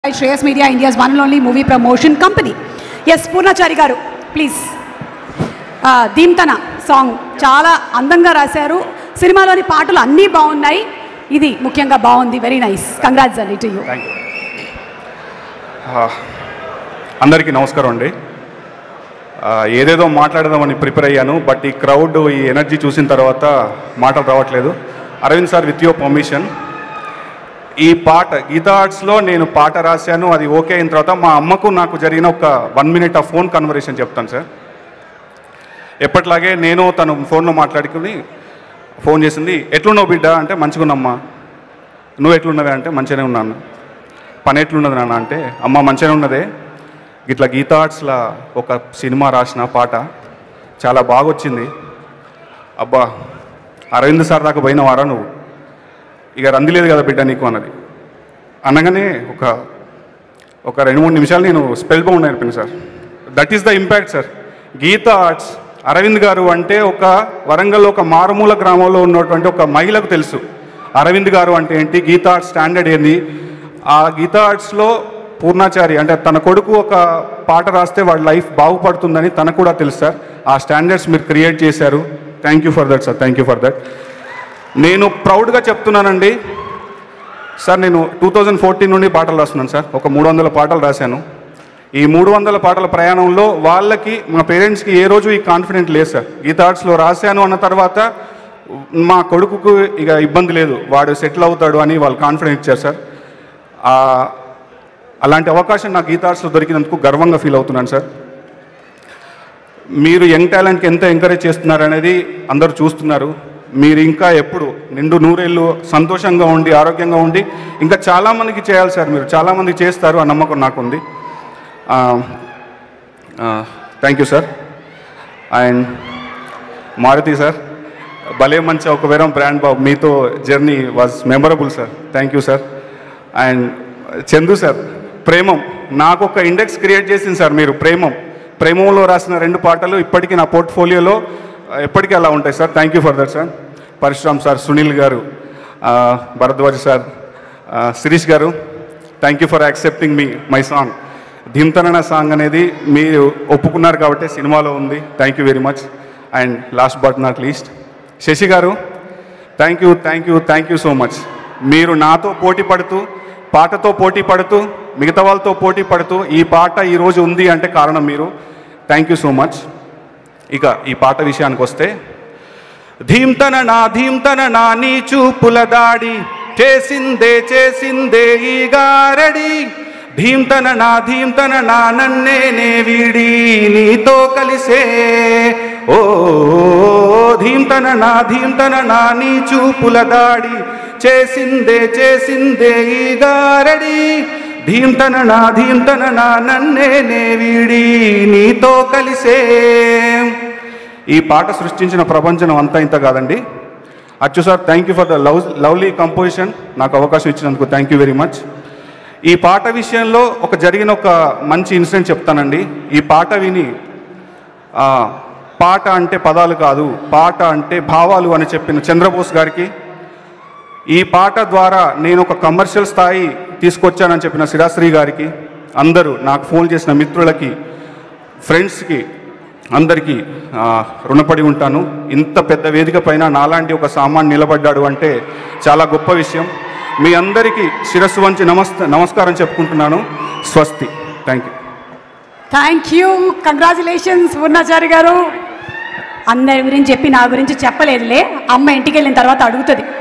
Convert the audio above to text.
by Shreyas Media, India's one and only movie promotion company. S Poornachari garu please దీంతన song చాలా అందంగా రాశారు సినిమాలోని పాటలు అన్నీ బాగున్నాయి ఇది ముఖ్యంగా బాగుంది వెరీ నైస్ కంగ్రాట్స్ అండి టు యూ థ్యాంక్ యూ అందరికీ నమస్కారం అండి ఆ, ఏదేదో మాట్లాడదామని ప్రిపేర్ అయ్యాను బట్ ఈ క్రౌడ్ ఈ ఎనర్జీ చూసిన తర్వాత మాటలు రావట్లేదు Aravind sir with your permission ఈ పాట గీతా ఆర్ట్స్లో నేను పాట రాశాను అది ఓకే అయిన తర్వాత మా అమ్మకు నాకు జరిగిన ఒక వన్ మినిట్ ఆ ఫోన్ కన్వర్సేషన్ చెప్తాను సార్ ఎప్పట్లాగే నేను తను ఫోన్లో మాట్లాడుకుని ఫోన్ చేసింది ఎట్లున్నావు బిడ్డ అంటే మంచిగా ఉన్నమ్మా నువ్వు ఎట్లున్నవే అంటే మంచిగానే ఉన్నాను పని ఎట్లున్నది నాన్న అంటే అమ్మ మంచిగానే ఉన్నదే ఇట్లా గీతా ఆర్ట్స్లో ఒక సినిమా రాసిన పాట చాలా బాగా వచ్చింది అబ్బా అరవింద్ సార్ దాకా పోయిన వారా నువ్వు ఇక రంది లేదు కదా బిడ్డ నీకు అన్నది అనగానే ఒక ఒక రెండు మూడు నిమిషాలు నేను స్పెల్ బౌండ్ అయిపోయాను sir that is the impact sir Geetha arts Aravind garu అంటే ఒక వరంగల్లో ఒక మారుమూల గ్రామంలో ఉన్నటువంటి ఒక మహిళకు తెలుసు అరవింద్ గారు అంటే ఏంటి గీతా ఆర్ట్స్ స్టాండర్డ్ ఏంది ఆ గీతా ఆర్ట్స్లో పూర్ణాచారి అంటే తన కొడుకు ఒక పాట రాస్తే వాడి లైఫ్ బాగుపడుతుందని తనకు కూడా తెలుసు సార్ ఆ స్టాండర్డ్స్ మీరు క్రియేట్ చేశారు thank you for that sir thank you for that నేను ప్రౌడ్గా చెప్తున్నానండి సార్ నేను టూ థౌజండ్ ఫోర్టీన్ నుండి పాటలు రాస్తున్నాను సార్ ఒక మూడు వందల పాటలు రాశాను ఈ మూడు వందల పాటల ప్రయాణంలో వాళ్ళకి మా పేరెంట్స్కి ఏ రోజు ఈ కాన్ఫిడెంట్ లేదు సార్ గీతా ఆర్ట్స్లో రాశాను అన్న తర్వాత మా కొడుకుకు ఇక ఇబ్బంది లేదు వాడు సెటిల్ అవుతాడు అని వాళ్ళు కాన్ఫిడెంట్ ఇచ్చారు సార్ ఆ, అలాంటి అవకాశం నాకు గీతా ఆర్ట్స్లో దొరికినందుకు గర్వంగా ఫీల్ అవుతున్నాను సార్ మీరు యంగ్ టాలెంట్కి ఎంత ఎంకరేజ్ చేస్తున్నారు అనేది అందరూ చూస్తున్నారు మీరు ఇంకా ఎప్పుడు నిండు నూరేళ్ళు సంతోషంగా ఉండి ఆరోగ్యంగా ఉండి ఇంకా చాలామందికి చేయాలి సార్ మీరు చాలామందికి చేస్తారు ఆ నమ్మకం నాకుంది thank you sir and Maruthi sir భలే మంచి ఒక వేరం బ్రాండ్ బాబు మీతో journey was memorable sir thank you sir and Chandu sir Premam నాకు ఒక ఇండెక్స్ క్రియేట్ చేసింది సార్ మీరు ప్రేమం ప్రేమంలో రాసిన రెండు పాటలు ఇప్పటికీ నా పోర్ట్ఫోలియోలో ఎప్పటికీ అలా ఉంటాయి sir thank you for that sir Parasuram sir Sunil garu ఆ, భరద్వాజ్ సార్ ఆ, Sirish garu thank you for accepting మీ మై సాంగ్ ధింతనన సాంగ్ అనేది మీరు ఒప్పుకున్నారు కాబట్టి సినిమాలో ఉంది thank you very much and last but not least Sasi garu thank you thank you thank you so much మీరు నాతో పోటీ పడుతూ పాటతో పోటీ పడుతూ మిగతా వాళ్ళతో పోటీ పడుతూ ఈ పాట ఈరోజు ఉంది అంటే కారణం మీరు థ్యాంక్ యూ సో మచ్ ఇక ఈ పాట విషయానికి వస్తే ధీంతన నా ధీంతన నా నీ చూపుల దాడి చేసిందే చేసిందే ఈ గారడి ధీంతన నా ధీంతన నా నన్నే నే వీడి నీతో కలిసే ఓ ధీంతన నా ధీంతన నా నీ చూపుల దాడి చేసిందే చేసిందే ఈ గారడి ధీంతన నా ధీంతన నా నన్నే నే వీడి నీతో కలిసే ఈ పాట సృష్టించిన ప్రపంచం అంతా ఇంత కాదండి Achu sir thank you for the love lovely composition నాకు అవకాశం ఇచ్చినందుకు థ్యాంక్ యూ వెరీ మచ్ ఈ పాట విషయంలో ఒక జరిగిన ఒక మంచి ఇన్సిడెంట్ చెప్తానండి ఈ పాట విని ఆ, పాట అంటే పదాలు కాదు పాట అంటే భావాలు అని చెప్పిన చంద్రబోస్ గారికి ఈ పాట ద్వారా నేను ఒక కమర్షియల్ స్థాయి తీసుకొచ్చానని చెప్పిన శిరాశ్రీ గారికి అందరూ నాకు ఫోన్ చేసిన మిత్రులకి ఫ్రెండ్స్కి అందరికీ ఆ, రుణపడి ఉంటాను ఇంత పెద్ద వేదిక పైన నాలాంటి ఒక సామాన్ నిలబడ్డాడు అంటే చాలా గొప్ప విషయం మీ అందరికీ శిరస్సు వంచి నమస్త నమస్కారం చెప్పుకుంటున్నాను స్వస్తి thank you thank you congratulations Poornachari garu అందరి గురించి చెప్పి నా గురించి చెప్పలేదులే అమ్మ ఇంటికి వెళ్ళిన తర్వాత అడుగుతుంది